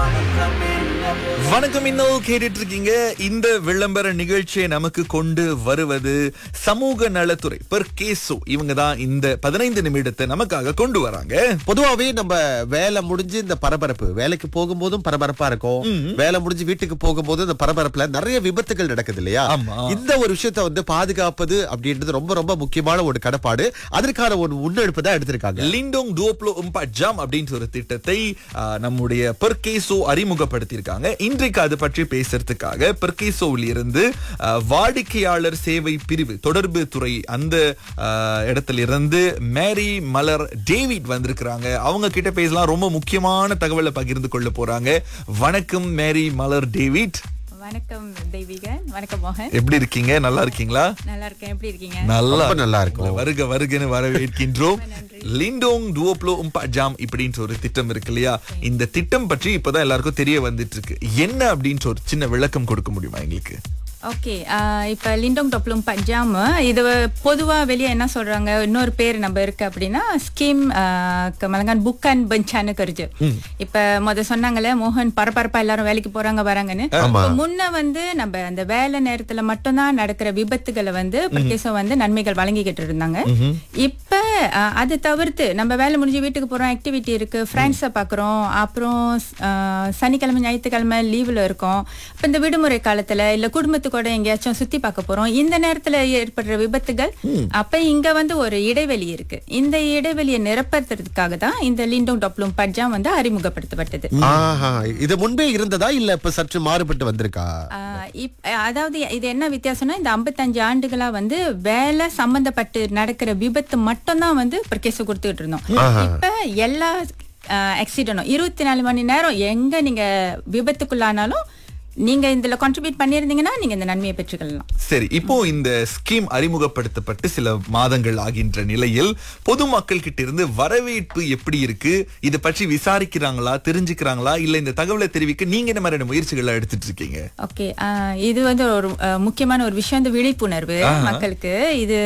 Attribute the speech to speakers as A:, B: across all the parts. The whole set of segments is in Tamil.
A: வணக்கம் இன்னும் கேட்டுட்டு இருக்கீங்க இந்த விளம்பர நிகழ்ச்சியை நமக்கு கொண்டு வருவது சமூக நலத்துறை பெர் கேசோ இவங்க தான் இந்த பதினைந்து நிமிடத்தை நமக்காக கொண்டு வராங்க
B: பொதுவாவே நம்ம வேலை முடிஞ்சு இந்த பரபரப்பு வேலைக்கு போகும்போதும் பரபரப்பா இருக்கும் வேலை முடிஞ்சு வீட்டுக்கு போகும்போது இந்த பரபரப்புல நிறைய விபத்துகள் நடக்குது இல்லையா
A: ஆமா.
B: இந்த ஒரு விஷயத்தை வந்து பாதுகாப்பது அப்படின்றது ரொம்ப ரொம்ப முக்கியமான ஒரு கடப்பாடு அதற்கான ஒரு முன்னெடுப்பு தான் எடுத்திருக்காங்க
A: லிண்டோங் டூப்ளோ உம்பா ஜாம் அப்படின்ற ஒரு திட்டத்தை ஆ, நம்முடைய பெர்கேசோ அறிமுகப்படுத்தியிருக்காங்க இன்றைக்கு அது பற்றி பேசுறதுக்காக பெர்கேசோவில் இருந்து ஆ, வாடிக்கையாளர் சேவை பிரிவு தொடர்பு துறை அந்த ஆ, இடத்துல இருந்து மேரி மலர் டேவிட் வந்திருக்கிறாங்க அவங்க கிட்ட பேசலாம் ரொம்ப முக்கியமான தகவலை பகிர்ந்து கொள்ள போறாங்க வணக்கம் மேரி மலர் டேவிட்
C: வணக்கம் தெய்வீகன் வணக்கம் மோகன்
A: எப்படி இருக்கீங்க நல்லா இருக்கீங்களா
C: நல்லா இருக்கேன் எப்படி இருக்கீங்க
A: நல்லா
B: ரொம்ப நல்லா இருக்கும்.
A: உங்களை வருக வருகன்னு வரவேற்கின்றோம் லிண்டோங் டுவோப்ளோ உம்பா ஜாம் இப்படின்ற ஒரு திட்டம் இருக்கு இல்லையா இந்த திட்டம் பற்றி இப்பதான் எல்லாருக்கும் தெரிய வந்துட்டு இருக்கு என்ன அப்படின்ற ஒரு சின்ன விளக்கம் கொடுக்க முடியுமா எங்களுக்கு
C: ஓகே இப்போ லிண்டோங் டொப்ளும் பஞ்சாம் இது பொதுவாக வெளியே என்ன சொல்றாங்க இன்னொரு பேர் நம்ம இருக்கு அப்படின்னா ஸ்கீம் மலங்கான் புக் அண்ட் பெஞ்சானு கருஜு இப்போ முத சொன்னாங்கல்ல மோகன் பரபரப்பா எல்லாரும் வேலைக்கு போறாங்க வராங்கன்னு இப்ப முன்ன வந்து நம்ம அந்த வேலை நேரத்துல மட்டும்தான் நடக்கிற விபத்துகளை வந்து பிரகேசம் வந்து நன்மைகள் வழங்கிக்கிட்டு இருந்தாங்க இப்ப அஹ், அது தவிர்த்து நம்ம வேலை முடிஞ்சு வீட்டுக்கு போறோம் ஆக்டிவிட்டி இருக்கு ஃப்ரெண்ட்ஸை பாக்குறோம் அப்புறம் அஹ், சனிக்கிழமை ஞாயிற்றுக்கிழமை லீவ்ல இருக்கோம் இப்ப இந்த விடுமுறை காலத்துல இல்ல குடும்பத்து கூட எங்கேயாச்சும் சுத்தி பார்க்க போறோம் இந்த நேரத்துல ஏற்படுற விபத்துகள் அப்ப இங்க வந்து ஒரு இடைவெளி இருக்கு இந்த இடைவெளியை நிரப்புறதுக்காக தான் இந்த லிண்டோங் டொப்ளும் பட்ஜாம் வந்து அறிமுகப்படுத்தப்பட்டது
B: ஆஹா இது முன்பே இருந்ததா இல்ல இப்ப சற்று மாறுபட்டு வந்திருக்கா
C: ஆஹ் இப்- அதாவது இது என்ன வித்தியாசம்னா இந்த 55 ஆண்டுகளா வந்து வேலை சம்பந்தப்பட்டு நடக்கிற விபத்து மட்டும்தான் வந்து பிரகேசம் கொடுத்துட்டு இருந்தோம் இப்ப எல்லா ஆக்சிடென்டும் இருபத்தி நாலு மணி நேரம் எங்க நீங்க விபத்துக்குள்ளானாலும் நீங்க இதுல கான்ட்ரிபியூட் பண்ணியிருந்தீங்கன்னா நீங்க இந்த நன்மையை பெற்றுக்கொள்ளலாம்
A: சரி இப்போ இந்த ஸ்கீம் அறிமுகப்படுத்தப்பட்டு சில மாதங்கள் ஆகின்ற நிலையில் பொதுமக்கள் கிட்ட இருந்து வரவேற்பு எப்படி இருக்கு இதை பற்றி விசாரிக்கிறாங்களா தெரிஞ்சுக்கிறாங்களா இல்ல இந்த தகவலை தெரிவிக்க நீங்க என்ன மாதிரியான முயற்சிகளை எடுத்துட்டு இருக்கீங்க
C: ஓகே இது வந்து ஒரு அஹ், முக்கியமான ஒரு விஷயம் இந்த விழிப்புணர்வு மக்களுக்கு இது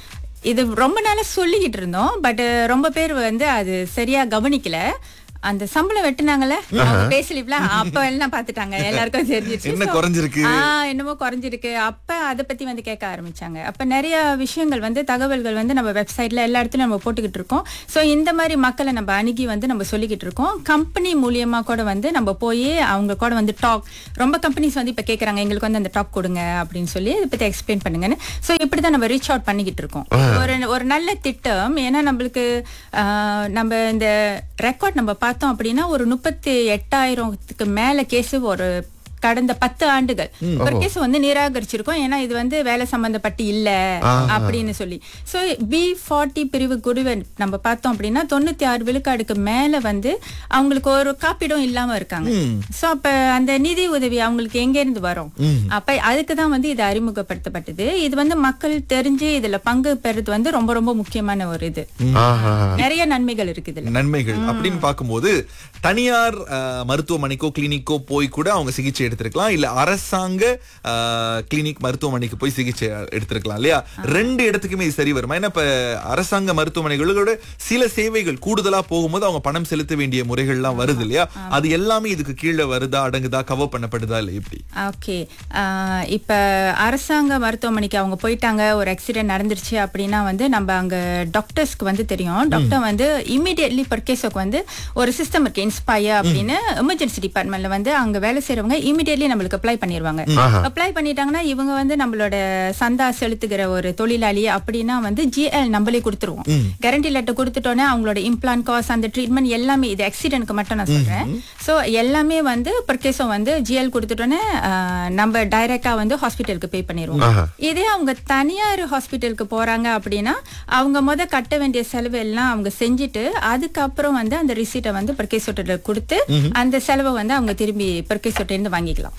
C: இது ரொம்ப நாளா சொல்லிக்கிட்டு இருந்தோம் பட் ரொம்ப பேர் வந்து அது சரியா கவனிக்கல அந்த சம்பளம் வெட்டுனாங்கல்ல அவங்க பேசலிப்ல அப்ப எல்லாம் பாத்துட்டாங்க எல்லாருக்கும் தெரிஞ்சிருச்சு
A: என்ன
C: So,
A: குறைஞ்சிருக்கு?
C: ஆ, என்னமோ குறைஞ்சிருக்கு அப்ப அதை பத்தி வந்து கேட்க ஆரம்பிச்சாங்க அப்ப நிறைய விஷயங்கள் வந்து தகவல்கள் வந்து நம்ம வெப்சைட்ல எல்லா இடத்துலயும் நம்ம போட்டுக்கிட்டு இருக்கோம் சோ இந்த மாதிரி மக்களை நம்ம அணுகி வந்து நம்ம சொல்லிக்கிட்டு இருக்கோம் கம்பெனி மூலியமா கூட வந்து நம்ம போய் அவங்க கூட வந்து டாக் ரொம்ப கம்பெனிஸ் வந்து இப்ப கேக்குறாங்க எங்களுக்கு வந்து அந்த டாக் கொடுங்க அப்படின்னு சொல்லி இதை பத்தி எக்ஸ்பிளைன் பண்ணுங்கன்னு சோ இப்படிதான் நம்ம ரீச் அவுட் பண்ணிக்கிட்டு இருக்கோம் ஒரு ஒரு நல்ல திட்டம் ஏன்னா நம்மளுக்கு ஆ, நம்ம இந்த ரெக்கார்ட் நம்ம பார்த்தோம் அப்படின்னா ஒரு முப்பத்தி எட்டாயிரத்துக்கு மேல கேஸ் ஒரு கடந்த பத்து ஆண்டுகள் ஒரு கேஸ் வந்து நிராகரிச்சிருக்கோம் ஏன்னா இது வந்து வேலை சம்பந்தப்பட்டு இல்ல அப்படின்னு சொல்லி சோ பி ஃபார்ட்டி பிரிவு குருவை நம்ம பார்த்தோம் அப்படின்னா தொண்ணூத்தி ஆறு விழுக்காடுக்கு மேல வந்து அவங்களுக்கு ஒரு காப்பீடும் இல்லாம இருக்காங்க சோ அப்ப அந்த நிதி உதவி அவங்களுக்கு எங்க இருந்து வரும் அப்ப அதுக்கு தான் வந்து இது அறிமுகப்படுத்தப்பட்டது இது வந்து மக்கள் தெரிஞ்சு இதுல பங்கு பெறுறது வந்து ரொம்ப ரொம்ப முக்கியமான ஒரு இது
B: ஆஹா
C: நிறைய நன்மைகள் இருக்குது இதுல
A: நன்மைகள் அப்படின்னு பார்க்கும்போது தனியார் அஹ், மருத்துவமனைக்கோ கிளினிக்கோ போய் கூட அவங்க சிகிச்சை எடுத்திருக்கலாம் இல்ல அரசாங்க அஹ், கிளினிக் மருத்துவமனைக்கு போய் சிகிச்சை எடுத்திருக்கலாம் இல்லையா ரெண்டு இடத்துக்குமே இது சரி வருமா ஏன்னா இப்ப அரசாங்க மருத்துவமனைகளோட சில சேவைகள் கூடுதலா போகும்போது அவங்க பணம் செலுத்த வேண்டிய முறைகள்லாம் வருது இல்லையா அது எல்லாமே இதுக்கு கீழே வருதா அடங்குதா கவர் பண்ணப்படுதா இல்ல எப்படி
C: ஓகே இப்ப அரசாங்க மருத்துவமனைக்கு அவங்க போயிட்டாங்க ஒரு ஆக்சிடென்ட் நடந்துருச்சு அப்படின்னா வந்து நம்ம அங்க டாக்டர்ஸ்க்கு வந்து தெரியும் டாக்டர் வந்து இமீடியட்லி பர்கேஸுக்கு வந்து ஒரு சிஸ்டம் இருக்கு இன்ஸ்பயர் அப்படின்னு எமர்ஜென்சி டிபார்ட்மெண்ட்ல வந்து அங்க வேலை செய்றவங்க இமீடியட்லி நம்மளுக்கு அப்ளை பண்ணிடுவாங்க அப்ளை பண்ணிட்டாங்கன்னா இவங்க வந்து நம்மளோட சந்தா செலுத்துகிற ஒரு தொழிலாளி அப்படின்னா வந்து ஜிஎல் நம்மளே கொடுத்துருவோம் கேரண்டி லெட்டர் கொடுத்துட்டோன்னே அவங்களோட இம்ப்ளான் காஸ் அந்த ட்ரீட்மெண்ட் எல்லாமே இது ஆக்சிடென்ட்க்கு மட்டும் நான் சொல்றேன் சோ எல்லாமே வந்து பர்கேஸும் வந்து ஜிஎல் கொடுத்துட்டோன்னே ஆஹ், நம்ம டைரக்டா வந்து ஹாஸ்பிட்டலுக்கு பே பண்ணிடுவோம் இதே அவங்க தனியார் ஹாஸ்பிட்டலுக்கு போறாங்க அப்படின்னா அவங்க முத கட்ட வேண்டிய செலவு எல்லாம் அவங்க செஞ்சுட்டு அதுக்கப்புறம் வந்து அந்த ரிசீட்டை வந்து பர்கேசோட்ட கொடுத்து அந்த செலவை வந்து அவங்க திரும்பி பர்கேசோட்ட இருந்து வாங்கிக்கலாம்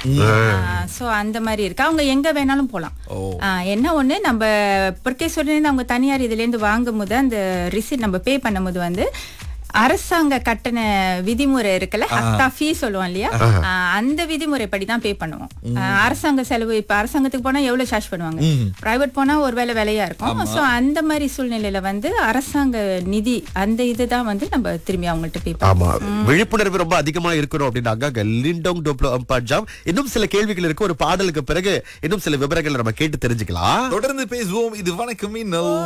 C: சோ அந்த மாதிரி இருக்கு அவங்க எங்க வேணாலும் போலாம்
A: ஓ.
C: ஆஹ், என்ன ஒண்ணு நம்ம பர்கேசோட இருந்து அவங்க தனியார் இதுல இருந்து வாங்கும் போது அந்த ரிசீட் நம்ம பே பண்ணும்போது வந்து அரசாங்க கட்டண விதிமுறை இருக்குல்ல ஹத்தா ஃபீ சொல்லுவோம் இல்லையா ஆ, அந்த விதிமுறைப்படி தான் பே பண்ணுவோம் ஆ, அரசாங்க செலவு இப்ப அரசாங்கத்துக்கு போனா எவ்வளவு சார்ஜ் பண்ணுவாங்க பிரைவேட் போனா ஒருவேளை விலையா இருக்கும் சோ அந்த மாதிரி சூழ்நிலையில வந்து அரசாங்க நிதி அந்த இதுதான் வந்து நம்ம திரும்பி அவங்கள்ட்ட பே
B: ஆமா விழிப்புணர்வு ரொம்ப அதிகமா இருக்கணும் அப்படின்னாங்க லிண்டோங் டோப்ளோ அம்பாஜாம் இன்னும் சில கேள்விகள் இருக்கு ஒரு பாடலுக்கு பிறகு இன்னும் சில விவரங்களை நம்ம கேட்டு தெரிஞ்சுக்கலாம்
A: தொடர்ந்து பேசுவோம் இது வணக்கம் இன்னல்